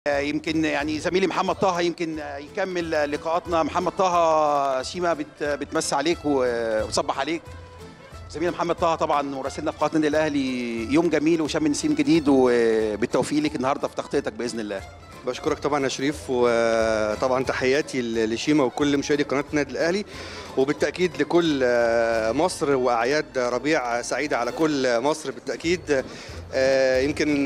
يمكن يعني زميلي محمد طه يمكن يكمل لقاءاتنا محمد طه شيما بت بتمسي عليك وتصبح عليك زميلي محمد طه طبعا مراسلنا في قناه النادي الاهلي يوم جميل وشم نسيم جديد وبالتوفيق لك النهارده في تغطيتك باذن الله بشكرك طبعا يا شريف وطبعا تحياتي لشيما وكل مشاهدي قناه النادي الاهلي وبالتاكيد لكل مصر واعياد ربيع سعيده على كل مصر بالتاكيد يمكن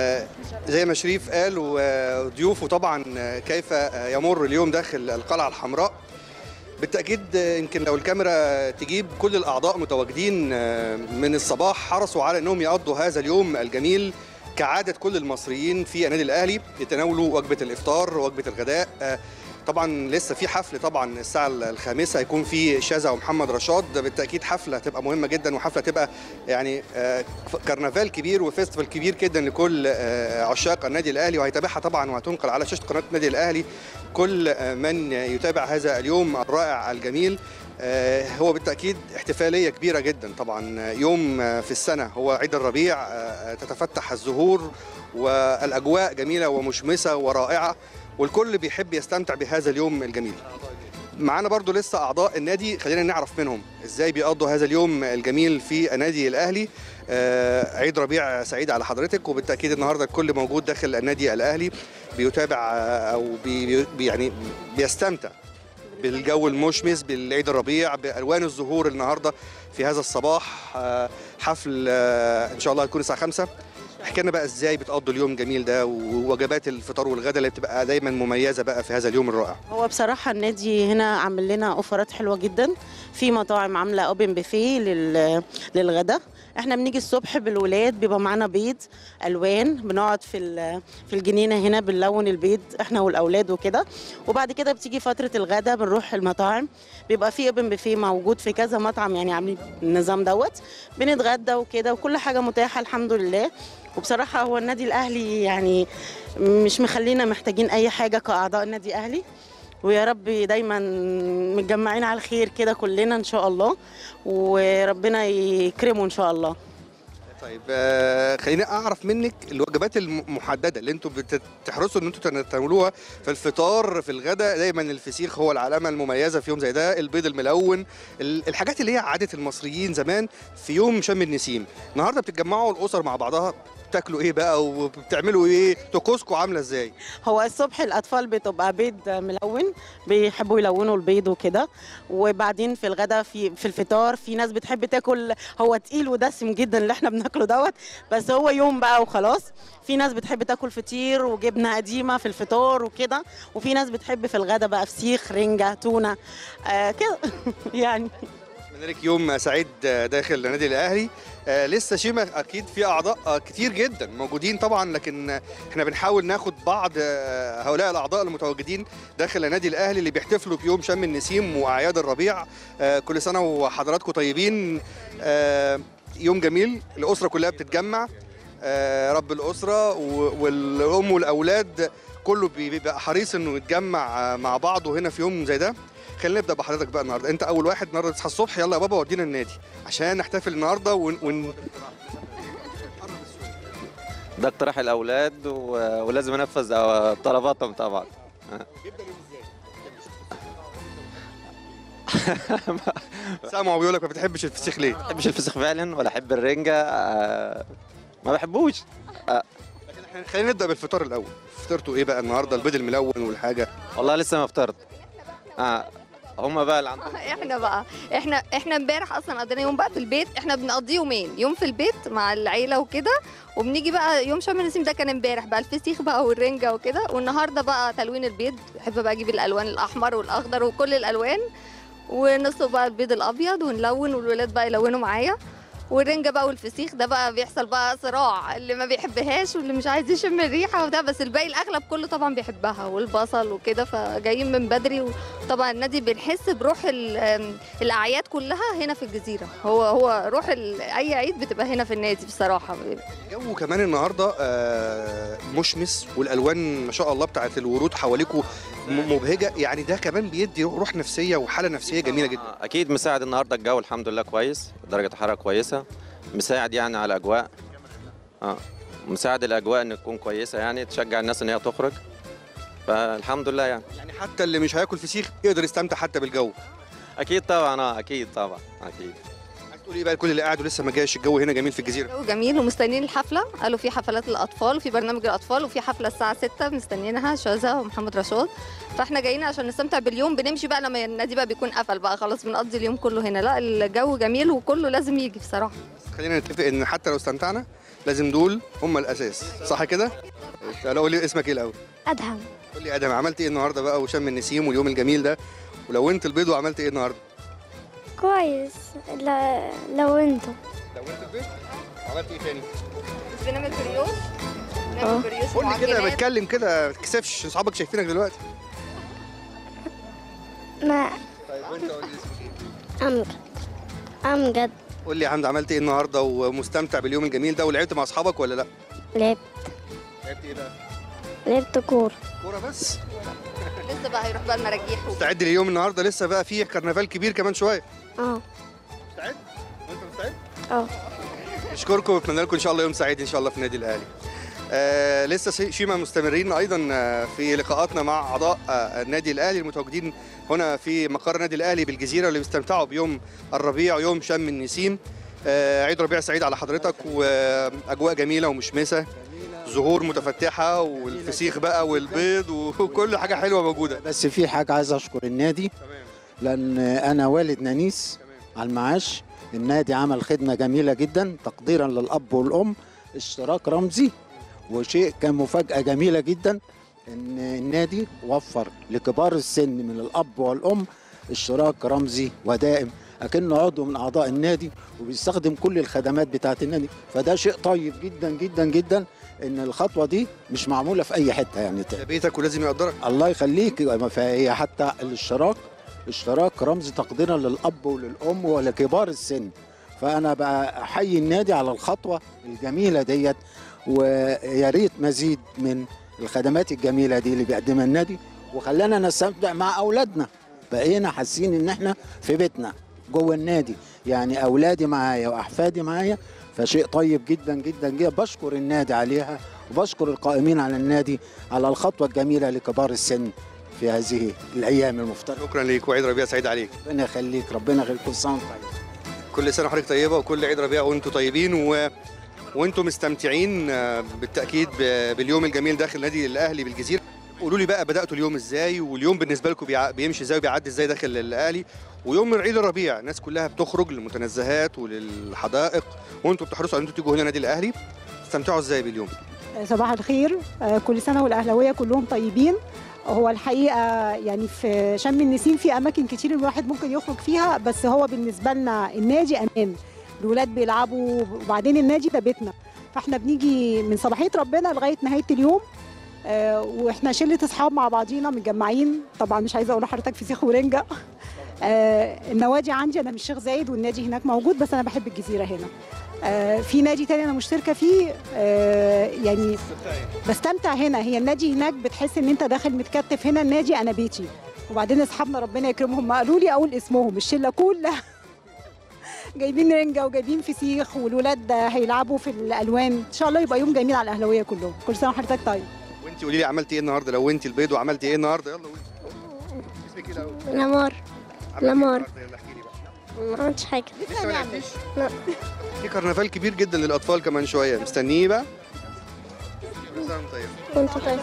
زي ما شريف قال وضيوفه طبعا كيف يمر اليوم داخل القلعه الحمراء بالتاكيد يمكن لو الكاميرا تجيب كل الاعضاء متواجدين من الصباح حرصوا على انهم يقضوا هذا اليوم الجميل كعاده كل المصريين في النادي الاهلي يتناولوا وجبه الافطار وجبه الغداء طبعا لسه في حفل طبعا الساعه الخامسه هيكون في شاذة ومحمد رشاد بالتاكيد حفله هتبقى مهمه جدا وحفله تبقى يعني كرنفال كبير وفيستيفال كبير جدا لكل عشاق النادي الاهلي وهيتابعها طبعا وهتنقل على شاشه قناه النادي الاهلي كل من يتابع هذا اليوم الرائع الجميل هو بالتاكيد احتفاليه كبيره جدا طبعا يوم في السنه هو عيد الربيع تتفتح الزهور والاجواء جميله ومشمسه ورائعه والكل بيحب يستمتع بهذا اليوم الجميل معانا برضو لسه اعضاء النادي خلينا نعرف منهم ازاي بيقضوا هذا اليوم الجميل في النادي الاهلي آه عيد ربيع سعيد على حضرتك وبالتاكيد النهارده الكل موجود داخل النادي الاهلي بيتابع او بي بي يعني بيستمتع بالجو المشمس بالعيد الربيع بالوان الزهور النهارده في هذا الصباح آه حفل آه ان شاء الله هيكون الساعه 5 احكي لنا بقى ازاي بتقضوا اليوم الجميل ده ووجبات الفطار والغداء اللي بتبقى دايما مميزه بقى في هذا اليوم الرائع هو بصراحه النادي هنا عامل لنا اوفرات حلوه جدا في مطاعم عامله اوبن بوفيه لل... للغداء احنا بنيجي الصبح بالولاد بيبقى معانا بيض الوان بنقعد في في الجنينه هنا بنلون البيض احنا والاولاد وكده وبعد كده بتيجي فتره الغداء بنروح المطاعم بيبقى في اوبن بوفيه موجود في كذا مطعم يعني عاملين النظام دوت بنتغدى وكده وكل حاجه متاحه الحمد لله وبصراحه هو النادي الاهلي يعني مش مخلينا محتاجين اي حاجه كاعضاء النادي الاهلي ويا رب دايما متجمعين على الخير كده كلنا ان شاء الله وربنا يكرمه ان شاء الله طيب آه خليني اعرف منك الوجبات المحدده اللي انتم بتحرصوا ان انتم تناولوها في الفطار في الغداء دايما الفسيخ هو العلامه المميزه في يوم زي ده البيض الملون الحاجات اللي هي عاده المصريين زمان في يوم شم النسيم النهارده بتتجمعوا الاسر مع بعضها بتاكلوا ايه بقى وبتعملوا ايه طقوسكم عامله ازاي هو الصبح الاطفال بتبقى بيض ملون بيحبوا يلونوا البيض وكده وبعدين في الغداء في في الفطار في ناس بتحب تاكل هو تقيل ودسم جدا اللي احنا بناكله دوت بس هو يوم بقى وخلاص في ناس بتحب تاكل فطير وجبنه قديمه في الفطار وكده وفي ناس بتحب في الغداء بقى فسيخ رنجه تونه آه كده يعني اتمنى لك يوم سعيد داخل النادي الاهلي آه لسه شيما اكيد في اعضاء آه كتير جدا موجودين طبعا لكن احنا بنحاول ناخد بعض آه هؤلاء الاعضاء المتواجدين داخل النادي الاهلي اللي بيحتفلوا بيوم شم النسيم واعياد الربيع آه كل سنه وحضراتكم طيبين آه يوم جميل الاسره كلها بتتجمع آه رب الاسره والام والاولاد كله بيبقى حريص انه يتجمع مع بعضه هنا في يوم زي ده خلينا نبدا بحضرتك بقى النهارده انت اول واحد النهارده تصحى الصبح يلا يا بابا ودينا النادي عشان نحتفل النهارده ون, ون... ده اقتراح الاولاد و... ولازم انفذ طلباتهم طبعا سامع بيقول لك ما بتحبش الفسيخ ليه؟ ما بحبش الفسيخ فعلا ولا احب الرنجه ما بحبوش خلينا نبدا بالفطار الاول فطرتوا ايه بقى النهارده البيض الملون والحاجه والله لسه ما فطرت اه هم بقى اللي عندهم احنا بقى احنا احنا امبارح اصلا قضينا يوم بقى في البيت احنا بنقضيه يومين يوم في البيت مع العيله وكده وبنيجي بقى يوم شم النسيم ده كان امبارح بقى الفسيخ بقى والرنجه وكده والنهارده بقى تلوين البيض بحب بقى اجيب الالوان الاحمر والاخضر وكل الالوان ونسلق بقى البيض الابيض ونلون والولاد بقى يلونوا معايا والرنجه بقى والفسيخ ده بقى بيحصل بقى صراع اللي ما بيحبهاش واللي مش عايز يشم الريحه وده بس الباقي الاغلب كله طبعا بيحبها والبصل وكده فجايين من بدري وطبعا النادي بنحس بروح الاعياد كلها هنا في الجزيره هو هو روح اي عيد بتبقى هنا في النادي بصراحه الجو كمان النهارده مشمس والالوان ما شاء الله بتاعت الورود حواليكوا مبهجه يعني ده كمان بيدي روح نفسيه وحاله نفسيه جميله جدا اكيد مساعد النهارده الجو الحمد لله كويس درجه الحراره كويسه مساعد يعني على الاجواء اه مساعد الاجواء ان تكون كويسه يعني تشجع الناس ان هي تخرج فالحمد لله يعني يعني حتى اللي مش هياكل فسيخ يقدر يستمتع حتى بالجو اكيد طبعا اه اكيد طبعا اكيد عايز تقول ايه بقى لكل اللي قاعد ولسه ما جاش الجو هنا جميل في الجزيره جو جميل ومستنيين الحفله قالوا في حفلات للاطفال وفي برنامج الاطفال وفي حفله الساعه 6 مستنيينها شاذة ومحمد رشاد فاحنا جايين عشان نستمتع باليوم بنمشي بقى لما النادي بقى بيكون قفل بقى خلاص بنقضي اليوم كله هنا لا الجو جميل وكله لازم يجي بصراحه خلينا نتفق ان حتى لو استمتعنا لازم دول هم الاساس صح كده؟ تعالى قول لي اسمك ايه الاول؟ ادهم قول لي يا ادم عملت ايه النهارده بقى وشم النسيم واليوم الجميل ده ولو انت البيض وعملت ايه النهارده؟ كويس لا لو انتوا لو انت البيض عملت ايه تاني؟ بنعمل بريوش آه. بنعمل بريوش قول لي كده معجنات. بتكلم كده ما تكسفش اصحابك شايفينك دلوقتي ما طيب وانت قول لي اسمك ايه؟ امجد امجد قول لي يا حمد عملت ايه النهارده ومستمتع باليوم الجميل ده ولعبت مع اصحابك ولا لا؟ لعبت لعبت ايه بقى؟ لعبت كورة كوره بس لسه بقى هيروح بقى المراجيح و... مستعد لليوم النهارده لسه بقى فيه كرنفال كبير كمان شويه اه مستعد؟ وانت مستعد؟ اه نشكركم ونتمنى لكم ان شاء الله يوم سعيد ان شاء الله في النادي الاهلي. آه لسه سي- شيما مستمرين ايضا آه، في لقاءاتنا مع اعضاء آه النادي الاهلي المتواجدين هنا في مقر النادي الاهلي بالجزيره واللي بيستمتعوا بيوم الربيع ويوم شم النسيم. آه عيد ربيع سعيد على حضرتك واجواء جميله ومشمسه زهور متفتحه والفسيخ بقى والبيض وكل حاجه حلوه موجوده. بس في حاجة عايز أشكر النادي تمام لأن أنا والد نانيس تمام على المعاش النادي عمل خدمة جميلة جدا تقديرا للأب والأم اشتراك رمزي وشيء كان مفاجأة جميلة جدا إن النادي وفر لكبار السن من الأب والأم اشتراك رمزي ودائم أكنه عضو من أعضاء النادي وبيستخدم كل الخدمات بتاعة النادي فده شيء طيب جدا جدا جدا إن الخطوة دي مش معمولة في أي حتة يعني ده بيتك ولازم يقدرك. الله يخليك ما فهي حتى الاشتراك اشتراك رمز تقديرا للاب وللام ولكبار السن فانا بقى احيي النادي على الخطوه الجميله ديت ويا ريت مزيد من الخدمات الجميله دي اللي بيقدمها النادي وخلانا نستمتع مع اولادنا بقينا حاسين ان احنا في بيتنا جوه النادي يعني اولادي معايا واحفادي معايا فشيء طيب جدا جدا جدا بشكر النادي عليها وبشكر القائمين على النادي على الخطوه الجميله لكبار السن في هذه الايام المفترجه شكرا ليك وعيد ربيع سعيد عليك. ربنا يخليك ربنا يخليك كل سنه وأنت طيب كل سنه وحضرتك طيبه وكل عيد ربيع وانتم طيبين و... وانتم مستمتعين آه، بالتاكيد ب... باليوم الجميل داخل النادي الاهلي بالجزيره قولوا لي بقى بداتوا اليوم ازاي واليوم بالنسبه لكم بيع... بيمشي ازاي وبيعدي ازاي داخل الاهلي ويوم من عيد الربيع الناس كلها بتخرج للمتنزهات وللحدائق وانتم بتحرصوا على ان انتم تيجوا هنا النادي الاهلي تستمتعوا ازاي باليوم صباح الخير آه، كل سنة والأهلاوية كلهم طيبين هو الحقيقة يعني في شم النسيم في أماكن كتير الواحد ممكن يخرج فيها بس هو بالنسبة لنا النادي أمان الولاد بيلعبوا وبعدين النادي ده بيتنا فاحنا بنيجي من صباحية ربنا لغاية نهاية اليوم آه، واحنا شلة اصحاب مع بعضينا متجمعين طبعا مش عايزه اقول لحضرتك فسيخ ورنجه آه، النوادي عندي انا من الشيخ زايد والنادي هناك موجود بس انا بحب الجزيره هنا آه، في نادي تاني انا مشتركه فيه آه، يعني بستمتع هنا هي النادي هناك بتحس ان انت داخل متكتف هنا النادي انا بيتي وبعدين اصحابنا ربنا يكرمهم ما قالوا لي اقول اسمهم الشله كلها جايبين رنجه وجايبين فسيخ والولاد هيلعبوا في الالوان ان شاء الله يبقى يوم جميل على الاهلاويه كلهم كل سنه وحضرتك طيب وانت قولي لي عملتي ايه النهارده لو انت البيض وعملتي ايه النهارده يلا قولي اسمك ايه الاول لمار عملتي إيه لمار. النهاردة؟ يلا احكي لي بقى ما عملتش حاجة لسه ما لعبتيش؟ لا. في كرنفال كبير جدا للاطفال كمان شويه مستنيه بقى كل سنة وانت طيب وانت طيب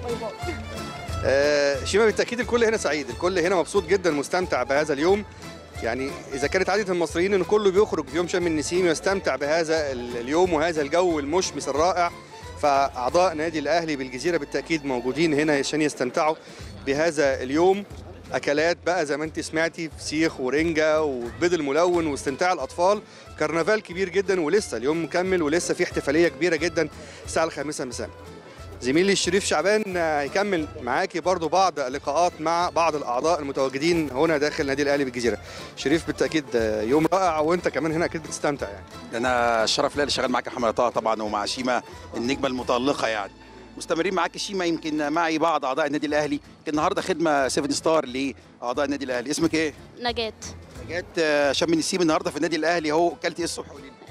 آه شيما بالتاكيد الكل هنا سعيد الكل هنا مبسوط جدا مستمتع بهذا اليوم يعني اذا كانت عاده المصريين ان كله بيخرج في يوم شم النسيم يستمتع بهذا ال- اليوم وهذا الجو المشمس الرائع فاعضاء نادي الاهلي بالجزيره بالتاكيد موجودين هنا عشان يستمتعوا بهذا اليوم اكلات بقى زي ما انت سمعتي فسيخ ورنجه وبيض الملون واستمتاع الاطفال كرنفال كبير جدا ولسه اليوم مكمل ولسه في احتفاليه كبيره جدا الساعه الخامسه مساء زميلي الشريف شعبان هيكمل معاكي برضو بعض اللقاءات مع بعض الاعضاء المتواجدين هنا داخل نادي الاهلي بالجزيره شريف بالتاكيد يوم رائع وانت كمان هنا اكيد بتستمتع يعني انا الشرف ليا اللي شغال معاك يا محمد طه طبعا ومع شيما النجمه المتالقه يعني مستمرين معاك شيما يمكن معي بعض اعضاء النادي الاهلي يمكن النهارده خدمه 7 ستار لاعضاء النادي الاهلي اسمك ايه؟ نجاة جات آه، شم النسيم النهارده في النادي الاهلي اهو اكلت ايه الصبح قولي لي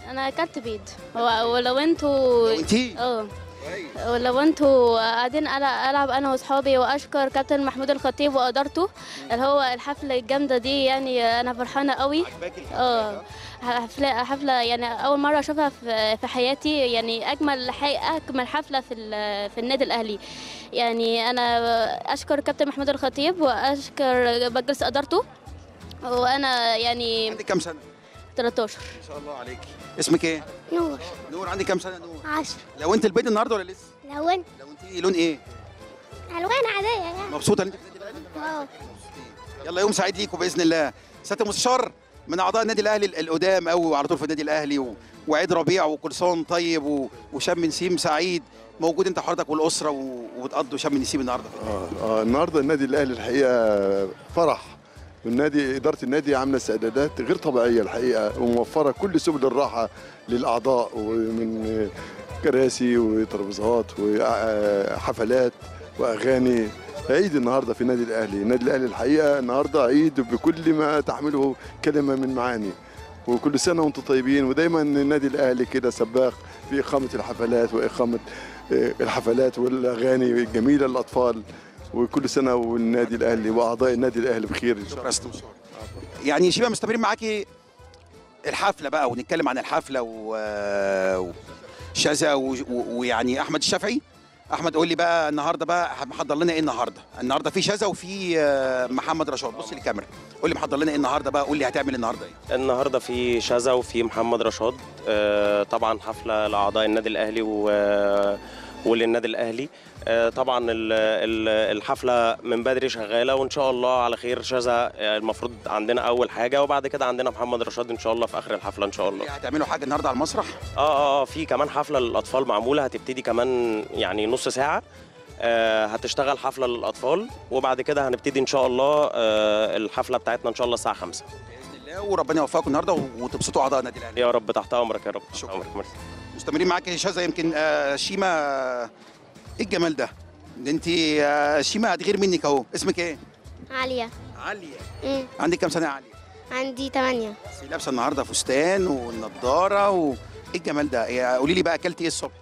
انا اكلت بيض هو- ولو انتوا وانتي اه ولو انتوا قاعدين ألع- العب انا واصحابي واشكر كابتن محمود الخطيب وادارته اللي هو الحفله الجامده دي يعني انا فرحانه قوي عجباكي اه حفله حفله يعني اول مره اشوفها في في حياتي يعني اجمل حي... اجمل حفله في ال- في النادي الاهلي يعني انا اشكر كابتن محمود الخطيب واشكر مجلس ادارته وانا يعني عندك كام سنه 13 ما شاء الله عليكي اسمك ايه نور نور عندك كام سنه نور عشر لو انت البيت النهارده ولا لسه لون لو انت لون ايه الوان عاديه يعني مبسوطه ان انت في النادي الاهلي اه يلا يوم سعيد ليكم باذن الله سياده المستشار من اعضاء النادي الاهلي ال- القدام قوي وعلى طول في النادي الاهلي و... وعيد ربيع وكل سنه وانت طيب و... وشم نسيم سعيد موجود انت حضرتك والاسره و... وبتقضوا شم نسيم النهارده آه آه النهارده النادي الاهلي الحقيقه فرح والنادي اداره النادي عامله استعدادات غير طبيعيه الحقيقه وموفره كل سبل الراحه للاعضاء ومن كراسي وترابيزات وحفلات واغاني عيد النهارده في النادي الاهلي النادي الاهلي الحقيقه النهارده عيد بكل ما تحمله كلمه من معاني وكل سنه وانتم طيبين ودايما النادي الاهلي كده سباق في اقامه الحفلات واقامه آه، الحفلات والاغاني الجميله للاطفال وكل سنه والنادي الاهلي واعضاء النادي الاهلي بخير ان شاء الله شكرا يا أستاذ مستشار. يعني شبه مستمرين معاكي الحفله بقى ونتكلم عن الحفله و... وشذا و... و... ويعني احمد الشافعي احمد قول لي بقى النهارده بقى محضر لنا ايه النهارده النهارده في شذا وفي آه، محمد رشاد بص للكاميرا قول لي محضر لنا ايه النهارده بقى قول لي هتعمل النهارده ايه النهارده في شذا وفي محمد رشاد آه، طبعا حفله لاعضاء النادي الاهلي و وللنادي الاهلي آه، طبعا ال- ال- الحفله من بدري شغاله وان شاء الله على خير شذا آه، المفروض عندنا اول حاجه وبعد كده عندنا محمد رشاد ان شاء الله في اخر الحفله ان شاء الله هتعملوا حاجه النهارده على المسرح اه اه اه في كمان حفله للاطفال معموله هتبتدي كمان يعني نص ساعه آه هتشتغل حفله للاطفال وبعد كده هنبتدي ان شاء الله آه الحفله بتاعتنا ان شاء الله الساعه 5 باذن الله وربنا يوفقكم النهارده وتبسطوا اعضاء النادي الاهلي يا رب تحت امرك يا رب تحت شكراً. امرك ميرسي. مستمرين معاك يا شذا يمكن آه، شيما آه، ايه الجمال ده ده انت آه، شيما هتغير منك اهو اسمك ايه عاليه عليا مم. عندك كام سنه يا عليا عندي تمانية بس لابسه النهارده فستان والنضاره و... ايه الجمال ده يا- قولي لي بقى اكلتي ايه الصبح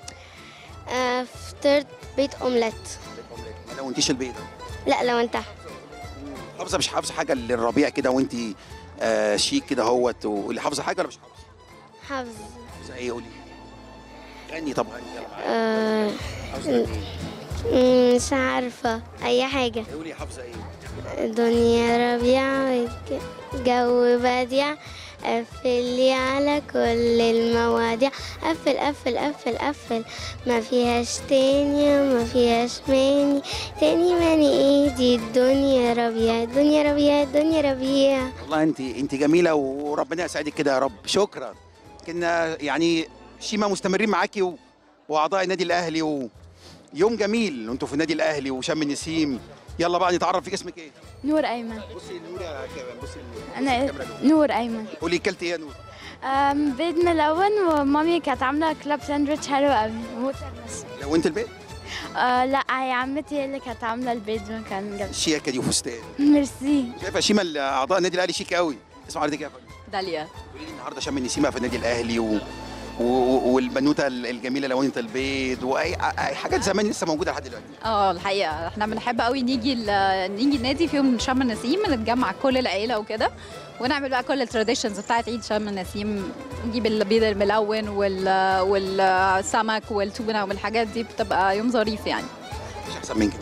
آه فطرت بيت اومليت ما لونتيش البيضه لا لو انت حافظه مش حافظه حاجه للربيع كده وانت آه شيك كده اهوت واللي حافظه حاجه ولا مش حافظه حافظ حافظه ايه قولي غني طب غني يلا آه حافظه ايه مم، مش عارفة أي حاجة قولي حافظه ايه دنيا ربيع جو بديع قفل لي على كل المواضيع قفل قفل قفل قفل ما فيهاش تاني وما فيهاش ماني تاني ماني ايه دي الدنيا ربيع الدنيا ربيع الدنيا ربيع والله انت انت جميله وربنا يسعدك كده يا رب شكرا كنا يعني شيما مستمرين معاكي و... واعضاء النادي الاهلي ويوم جميل وانتوا في النادي الاهلي وشم النسيم يلا بقى نتعرف فيك اسمك ايه نور أيمن بصي النور يا كمان بصي أنا نور أيمن قولي كلت ايه يا نور أم، بيض ملون ومامي كانت عاملة كلاب ساندويتش حلو قوي وترمس لو انت البيت أه لا هي عمتي هي اللي كانت عاملة البيض وكان جميل الشياكه دي وفستان ميرسي شايفه شيما اعضاء النادي الاهلي شيك قوي اسمع حضرتك يا فندم داليا قولي لي النهارده شم النسيم في النادي الاهلي و... و... والبنوته الجميله لونة البيض واي أي حاجات زمان لسه موجوده لحد دلوقتي اه الحقيقه احنا بنحب قوي نيجي ال- نيجي النادي في يوم شم النسيم نتجمع كل العيله وكده ونعمل بقى كل التراديشنز بتاعت عيد شم النسيم نجيب البيض الملون وال والسمك والتونه والحاجات دي بتبقى يوم ظريف يعني مش احسن من كده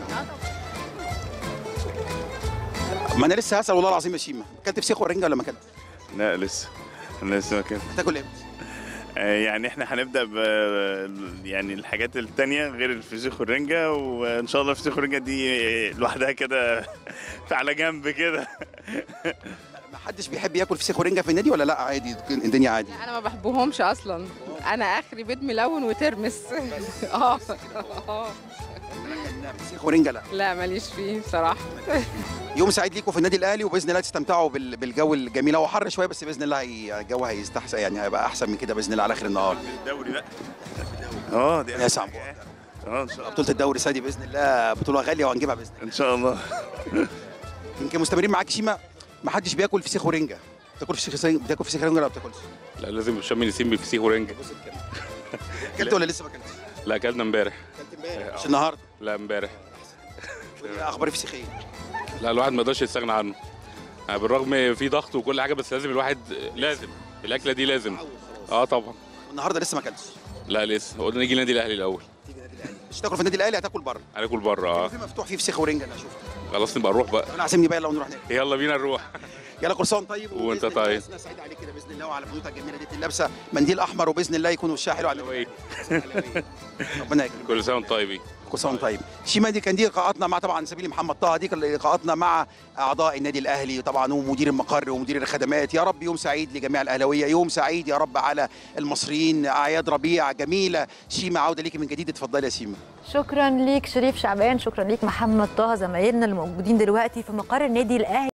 ما انا لسه هسال والله العظيم يا شيما اكلت فسيخ ورنجه ولا ما اكلت؟ لا لسه انا لسه ما كان هتاكل امتى؟ آه، يعني احنا هنبدا ب يعني الحاجات التانية غير الفسيخ والرنجة وان شاء الله الفسيخ والرنجة دي لوحدها كده على جنب كده ما حدش بيحب ياكل فسيخ ورنجه في النادي ولا لا عادي الدنيا عادي انا ما بحبهمش اصلا انا اخري بيض ملون وترمس اه آه. فسيخ ورنجه لا لا ماليش فيه بصراحه يوم سعيد ليكم في النادي الاهلي وباذن الله تستمتعوا بال- بالجو الجميل هو حر شويه بس باذن الله هي- الجو هيستحسن يعني هيبقى احسن من كده باذن الله على اخر النهار الدوري بقى اه دي يا سعد اه ان شاء الله بطوله الدوري سادي باذن الله بطوله غاليه وهنجيبها باذن ان شاء الله الله يمكن مستمرين معاك شيما ما حدش بياكل فسيخ ورنجه بتاكل فسيخ رنجة بتاكل فسيخ رنجة ولا ما بتاكلش؟ لا لازم شم نسيم بفسيخ ورنجة اكلت ولا لسه ما اكلتش؟ لا اكلنا امبارح مش النهارده لا امبارح اخبار الفسيخ ايه؟ لا الواحد ما يقدرش يستغنى عنه يعني بالرغم في ضغط وكل حاجه بس لازم الواحد لازم الاكله دي لازم اه طبعا النهارده لسه ما اكلتش لا لسه قلنا نيجي النادي الاهلي الاول مش تاكل في النادي الاهلي هتاكل بره هناكل بره اه في مفتوح فيه فسيخ ورنجة انا شفت خلاص نبقى نروح بقى انا عازمني بقى لو نروح هناك يلا بينا نروح يلا كل سنه وأنت طيب وانت وبإذن الله طيب سنة سعيده عليك كده باذن الله وعلى بنوتك الجميله دي لابسه منديل احمر وباذن الله يكون وشها حلو على ربنا يكرمك كل سنه وانتم طيبين كل سنه وأنت طيب شيما دي كان دي لقاءاتنا مع طبعا سبيل محمد طه دي كان لقاءاتنا مع اعضاء النادي الاهلي طبعا ومدير المقر ومدير الخدمات يا رب يوم سعيد لجميع الاهلاويه يوم سعيد يا رب على المصريين اعياد ربيع جميله شيما عوده ليكي من جديد اتفضلي يا شيما شكرا ليك شريف شعبان شكرا ليك محمد طه زمايلنا الموجودين دلوقتي في مقر النادي الاهلي